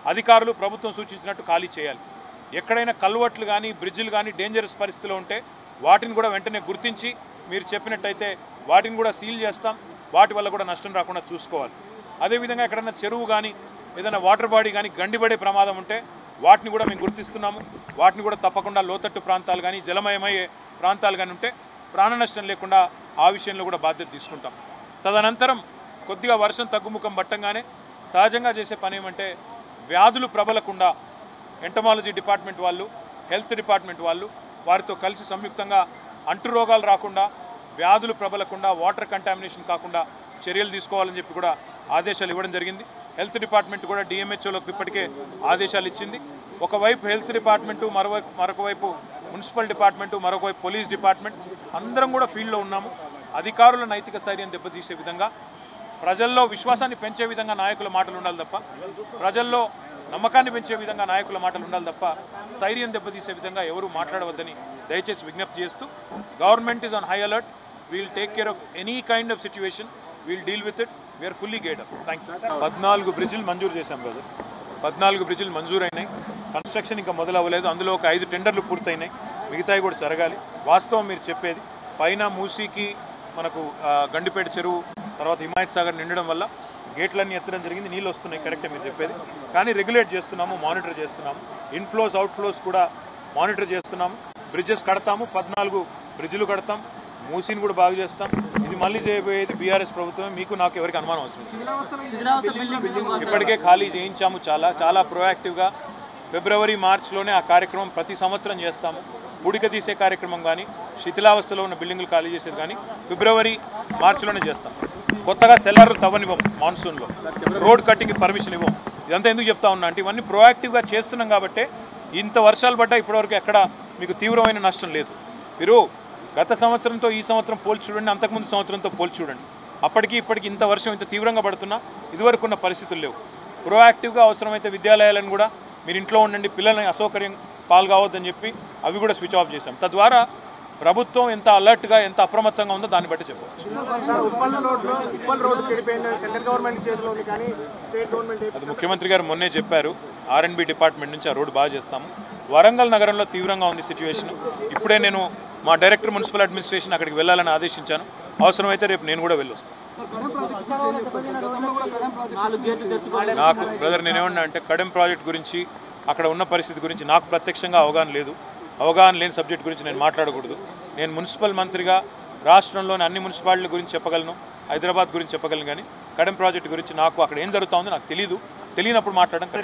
అధికారులు ప్రభుత్వం సూచించినట్టు ఖాళీ చేయాలి ఎక్కడైనా కల్వట్లు కానీ బ్రిడ్జిలు కానీ డేంజరస్ పరిస్థితిలో ఉంటే వాటిని కూడా వెంటనే గుర్తించి మీరు చెప్పినట్టయితే వాటిని కూడా సీల్ చేస్తాం వాటి వల్ల కూడా నష్టం రాకుండా చూసుకోవాలి అదేవిధంగా ఎక్కడైనా చెరువు కానీ ఏదైనా వాటర్ బాడీ కానీ గండిపడే ప్రమాదం ఉంటే వాటిని కూడా మేము గుర్తిస్తున్నాము వాటిని కూడా తప్పకుండా లోతట్టు ప్రాంతాలు కానీ జలమయమయ్యే ప్రాంతాలు కానీ ఉంటే ప్రాణ నష్టం లేకుండా ఆ విషయంలో కూడా బాధ్యత తీసుకుంటాం తదనంతరం కొద్దిగా వర్షం తగ్గుముఖం పట్టంగానే సహజంగా చేసే పని ఏమంటే వ్యాధులు ప్రబలకుండా ఎంటమాలజీ డిపార్ట్మెంట్ వాళ్ళు హెల్త్ డిపార్ట్మెంట్ వాళ్ళు వారితో కలిసి సంయుక్తంగా అంటు రోగాలు రాకుండా వ్యాధులు ప్రబలకుండా వాటర్ కంటామినేషన్ కాకుండా చర్యలు తీసుకోవాలని చెప్పి కూడా ఆదేశాలు ఇవ్వడం జరిగింది హెల్త్ డిపార్ట్మెంట్ కూడా డిఎంహెచ్ఓలకు ఇప్పటికే ఆదేశాలు ఇచ్చింది ఒకవైపు హెల్త్ డిపార్ట్మెంటు మరోవైపు మరొక వైపు మున్సిపల్ డిపార్ట్మెంటు మరొక వైపు పోలీస్ డిపార్ట్మెంట్ అందరం కూడా ఫీల్డ్లో ఉన్నాము అధికారుల నైతిక స్థైర్యం దెబ్బతీసే విధంగా ప్రజల్లో విశ్వాసాన్ని పెంచే విధంగా నాయకుల మాటలు ఉండాలి తప్ప ప్రజల్లో నమ్మకాన్ని పెంచే విధంగా నాయకుల మాటలు ఉండాలి తప్ప స్థైర్యం దెబ్బతీసే విధంగా ఎవరు మాట్లాడవద్దని దయచేసి విజ్ఞప్తి చేస్తూ government is on high alert we'll take care of any kind of situation we'll deal with it we're fully గైడ్ అప్ థ్యాంక్ యూ పద్నాలుగు బ్రిడ్జిలు మంజూరు చేశాం బ్రదర్ పద్నాలుగు బ్రిడ్జిలు మంజూరైనాయి కన్స్ట్రక్షన్ ఇంకా మొదలు అవ్వలేదు అందులో ఒక ఐదు టెండర్లు పూర్తయినాయి మిగతాయి కూడా జరగాలి వాస్తవం మీరు చెప్పేది పైన మూసీకి మనకు ఆ, గండిపేట చెరువు తర్వాత హిమాయత్ సాగర్ నిండడం వల్ల గేట్లన్నీ ఎత్తడం జరిగింది నీళ్ళు వస్తున్నాయి కరెక్టే మీరు చెప్పేది కానీ రెగ్యులేట్ చేస్తున్నాము మానిటర్ చేస్తున్నాము ఇన్ఫ్లోస్ అవుట్ఫ్లోస్ కూడా మానిటర్ చేస్తున్నాము బ్రిడ్జెస్ కడతాము పద్నాలుగు బ్రిడ్జిలు కడతాం మూసీని కూడా బాగు చేస్తాం ఇది మళ్ళీ చేయబోయేది బీఆర్ఎస్ ప్రభుత్వమే మీకు నాకు ఎవరికి అనుమానం అవసరం లేదు. శిథిలావస్థ బిల్డింగ్ ఇప్పటికే ఖాళీ చేయించాము చాలా చాలా ప్రొయాక్టివ్గా ఫిబ్రవరి మార్చిలోనే ఆ కార్యక్రమం ప్రతి సంవత్సరం చేస్తాము ఉడిక తీసే కార్యక్రమం కానీ శిథిలావస్థలో ఉన్న బిల్డింగ్లు ఖాళీ చేసేది కానీ ఫిబ్రవరి మార్చిలోనే చేస్తాం కొత్తగా సెల్లార్లు తవ్వనివ్వం మాన్సూన్లో రోడ్ కట్టింగ్కి పర్మిషన్ ఇవ్వం ఇదంతా ఎందుకు చెప్తా ఉన్నా అంటే ఇవన్నీ ప్రొయాక్టివ్గా చేస్తున్నాం కాబట్టి ఇంత వర్షాలు పడ్డా ఇప్పటివరకు ఎక్కడ మీకు తీవ్రమైన నష్టం లేదు మీరు గత సంవత్సరంతో ఈ సంవత్సరం పోల్చి చూడండి అంతకుముందు సంవత్సరంతో పోల్చి చూడండి అప్పటికి ఇప్పటికి ఇంత వర్షం ఇంత తీవ్రంగా పడుతున్నా ఇదివరకు ఉన్న పరిస్థితులు లేవు ప్రొయాక్టివ్గా అవసరమైతే విద్యాలయాలను కూడా మీరు ఇంట్లో ఉండండి పిల్లల్ని అసౌకర్యం పాల్గొవద్దని చెప్పి అవి కూడా స్విచ్ ఆఫ్ చేశాం తద్వారా ప్రభుత్వం ఎంత అలర్ట్గా ఎంత అప్రమత్తంగా ఉందో దాన్ని బట్టి చెప్పవచ్చు సార్ ఉప్పల్ రోడ్లో ఉప్పల్ రోడ్డు చెడిపోయింది సెంట్రల్ గవర్నమెంట్ చేతిలో ఉంది కానీ స్టేట్ గవర్నమెంట్ అది ముఖ్యమంత్రి గారు మొన్నే చెప్పారు ఆర్ఎండ్బి డిపార్ట్మెంట్ నుంచి ఆ రోడ్డు బాగా చేస్తాము వరంగల్ నగరంలో తీవ్రంగా ఉంది సిచ్యువేషన్ ఇప్పుడే నేను మా డైరెక్టర్ మున్సిపల్ అడ్మినిస్ట్రేషన్ అక్కడికి వెళ్ళాలని ఆదేశించాను అవసరమైతే రేపు నేను కూడా వెళ్ళొస్తాను నాలుగు గేట్లు తెచ్చుకోవాలి నాకు బ్రదర్ నేనేమన్నా అంటే కడెం ప్రాజెక్ట్ గురించి అక్కడ ఉన్న పరిస్థితి గురించి నాకు ప్రత్యక్షంగా అవగాహన లేదు అవగాహన లేని సబ్జెక్ట్ గురించి నేను మాట్లాడకూడదు నేను మున్సిపల్ మంత్రిగా రాష్ట్రంలోని అన్ని మున్సిపాలిటీల గురించి చెప్పగలను హైదరాబాద్ గురించి చెప్పగలను కానీ కడెం ప్రాజెక్ట్ గురించి నాకు అక్కడ ఏం జరుగుతుందో నాకు తెలియదు తెలియనప్పుడు మాట్లాడడం